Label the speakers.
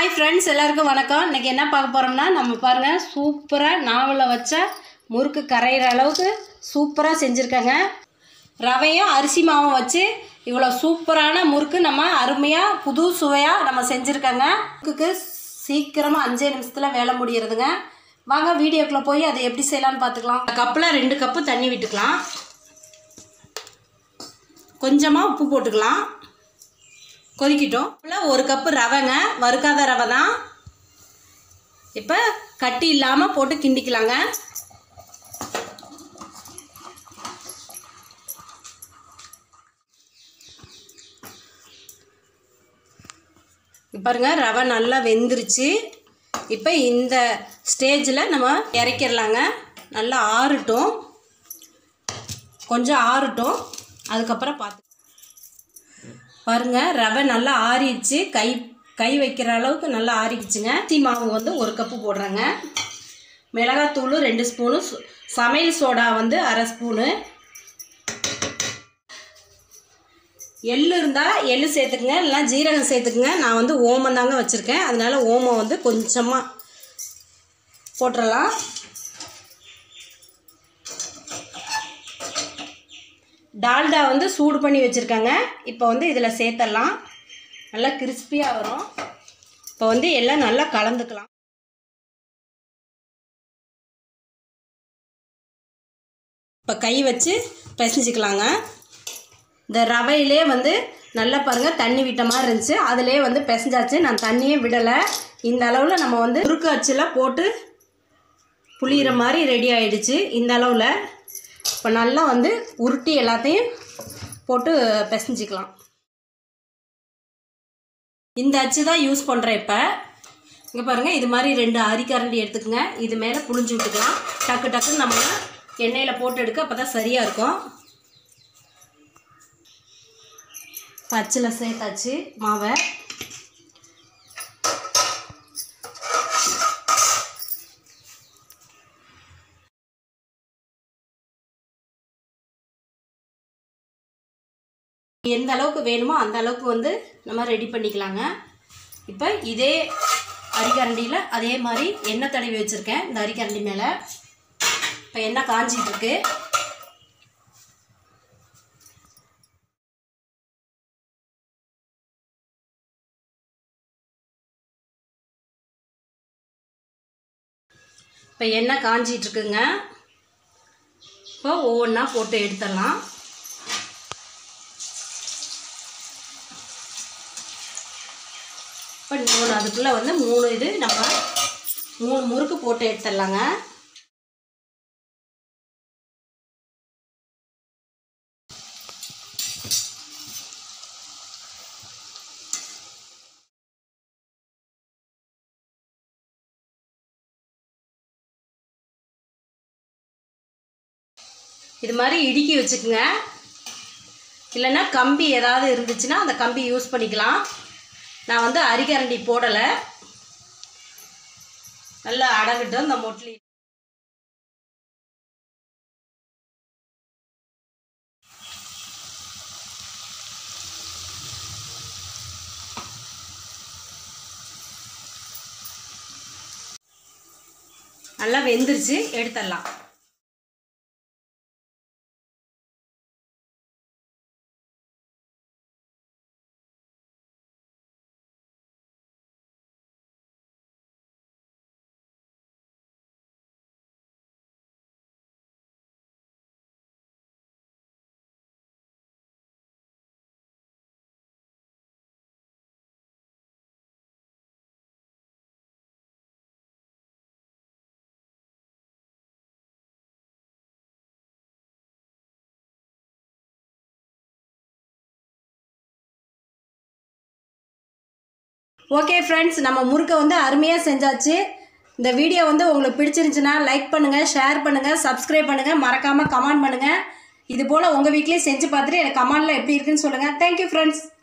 Speaker 1: hi friends எல்லாருக்கும் வணக்கம் இன்னைக்கு என்ன பார்க்க போகிறோம்னா நம்ம பாருங்கள் சூப்பராக நாவலில் வச்ச முறுக்கு கரையிற அளவுக்கு சூப்பராக செஞ்சுருக்கேங்க ரவையும் அரிசி மாவும் வச்சு இவ்வளோ சூப்பரான முறுக்கு நம்ம அருமையாக புது சுவையாக நம்ம செஞ்சுருக்கோங்க முறுக்குக்கு சீக்கிரமாக அஞ்சே நிமிஷத்தில் வேலை முடியறதுங்க வாங்க வீடியோக்குள்ளே போய் அதை எப்படி செய்யலாம்னு பார்த்துக்கலாம் கப்பில் ரெண்டு கப்பு தண்ணி விட்டுக்கலாம் கொஞ்சமாக உப்பு போட்டுக்கலாம் கொதிக்கிட்டோம் இல்லை ஒரு கப்பு ரவைங்க வறுக்காத ரவை தான் இப்போ கட்டி இல்லாமல் போட்டு கிண்டிக்கலாங்க இப்ப பாருங்க ரவை நல்லா வெந்துருச்சு இப்போ இந்த ஸ்டேஜில் நம்ம இறக்கிடலாங்க நல்லா ஆறட்டும் கொஞ்சம் ஆறட்டும் அதுக்கப்புறம் பார்த்து பாருங்க ரவை நல்லா ஆறிடுச்சு கை கை வைக்கிற அளவுக்கு நல்லா ஆறிடுச்சுங்க டீ மாவு வந்து ஒரு கப்பு போடுறேங்க மிளகாத்தூள் ரெண்டு ஸ்பூனு சு- சமையல் சோடா வந்து அரை ஸ்பூனு எள்ளு இருந்தால் எள்ளு சேர்த்துக்குங்க இல்லைனா ஜீரகம் சேர்த்துக்குங்க நான் வந்து ஓமம் தாங்க வச்சுருக்கேன் அதனால ஓமம் வந்து கொஞ்சமாக போட்டுடலாம் டால்டா வந்து சூடு பண்ணி வச்சுருக்காங்க இப்போ வந்து இதில் சேர்த்துடலாம் நல்லா கிறிஸ்பியாக வரும் இப்போ வந்து எல்லாம் நல்லா கலந்துக்கலாம் இப்போ கை வச்சு பிசைஞ்சிக்கலாங்க இந்த ரவையிலே வந்து நல்லா பாருங்கள் தண்ணி விட்ட மாதிரி இருந்துச்சு அதிலே வந்து பிசைஞ்சாச்சு நான் தண்ணியே விடலை இந்த அளவில் நம்ம வந்து குறுக்கு அச்சில் போட்டு புளியிற மாதிரி ரெடி ஆயிடுச்சு இந்த அளவில் இப்போ நல்லா வந்து உருட்டி எல்லாத்தையும் போட்டு பிசைஞ்சிக்கலாம் இந்த அச்சு தான் யூஸ் பண்ணுறேன் இப்போ இங்கே பாருங்கள் இது மாதிரி ரெண்டு அரிக்கரண்டி எடுத்துக்கோங்க இது மேலே புழிஞ்சு விட்டுக்கலாம் டக்கு டக்குன்னு நம்ம எண்ணெயில் போட்டு எடுக்க அப்போ தான் சரியாக இருக்கும் இப்போ அச்சில் சேர்த்தாச்சு மாவை எந்த அளவுக்கு வேணுமோ அந்த அளவுக்கு வந்து நம்ம ரெடி பண்ணிக்கலாங்க இப்போ இதே அரிக்கரண்டியில் அதே மாதிரி எண்ணெய் தடவி வச்சுருக்கேன் இந்த அரிக்கரண்டி மேலே இப்போ எண்ணெய் காஞ்சிட்டு இருக்கு இப்போ எண்ணெய் காஞ்சிட்டு இருக்குங்க இப்போ ஒவ்வொன்றா போட்டு எடுத்துடலாம் இப்போ மூணு அதுக்குள்ளே வந்து மூணு இது நம்ம மூணு முறுக்கு போட்டு எடுத்துடலாங்க இது மாதிரி இடுக்கி வச்சுக்கோங்க இல்லைன்னா கம்பி ஏதாவது இருந்துச்சுன்னா அந்த கம்பி யூஸ் பண்ணிக்கலாம் நான் வந்து அரிக்கரண்டி போடலை நல்லா அடங்கட்டும் இந்த மொட்லி நல்லா வெந்துருச்சு எடுத்துடலாம் ஓகே ஃப்ரெண்ட்ஸ் நம்ம முறுக்கை வந்து அருமையாக செஞ்சாச்சு இந்த வீடியோ வந்து உங்களுக்கு பிடிச்சிருந்துச்சுன்னா லைக் பண்ணுங்கள் ஷேர் பண்ணுங்கள் சப்ஸ்கிரைப் பண்ணுங்கள் மறக்காமல் கமெண்ட் பண்ணுங்கள் இது போல் உங்கள் வீட்லேயே செஞ்சு பார்த்துட்டு எனக்கு கமெண்டில் எப்படி இருக்குன்னு சொல்லுங்கள் தேங்க்யூ ஃப்ரெண்ட்ஸ்